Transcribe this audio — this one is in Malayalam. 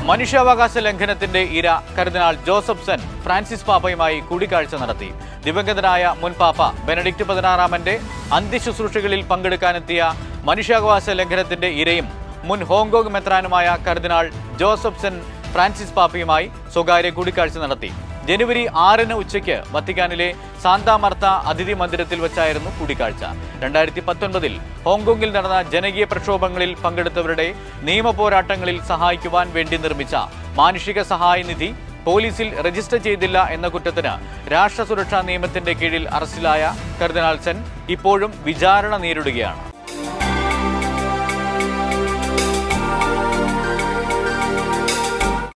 മനുഷ്യാവകാശ ലംഘനത്തിന്റെ ഇര കർദിനാൾ ജോസഫ് സെൻ ഫ്രാൻസിസ് പാപ്പയുമായി കൂടിക്കാഴ്ച നടത്തി ദിവംഗതനായ മുൻ പാപ്പ ബെനഡിക്ട് പതിനാറാമന്റെ അന്ത്യശുശ്രൂഷകളിൽ പങ്കെടുക്കാനെത്തിയ മനുഷ്യാവകാശ ലംഘനത്തിന്റെ ഇരയും മുൻ ഹോങ്കോങ് മെത്രാനുമായ കർദിനാൾ ജോസഫ് സെൻ ഫ്രാൻസിസ് പാപ്പയുമായി സ്വകാര്യ കൂടിക്കാഴ്ച നടത്തി ജനുവരി ആറിന് ഉച്ചയ്ക്ക് വത്തിക്കാനിലെ സാന്താ മർത്ത അതിഥി മന്ദിരത്തിൽ വെച്ചായിരുന്നു കൂടിക്കാഴ്ച രണ്ടായിരത്തി പത്തൊൻപതിൽ ഹോങ്കോങ്ങിൽ നടന്ന ജനകീയ പ്രക്ഷോഭങ്ങളിൽ പങ്കെടുത്തവരുടെ നിയമ പോരാട്ടങ്ങളിൽ സഹായിക്കുവാൻ വേണ്ടി നിർമ്മിച്ച മാനുഷിക സഹായ നിധി പോലീസിൽ രജിസ്റ്റർ ചെയ്തില്ല എന്ന കുറ്റത്തിന് രാഷ്ട്ര സുരക്ഷാ നിയമത്തിന്റെ കീഴിൽ അറസ്റ്റിലായ കർദിനാൾ സെൻ ഇപ്പോഴും വിചാരണ നേരിടുകയാണ്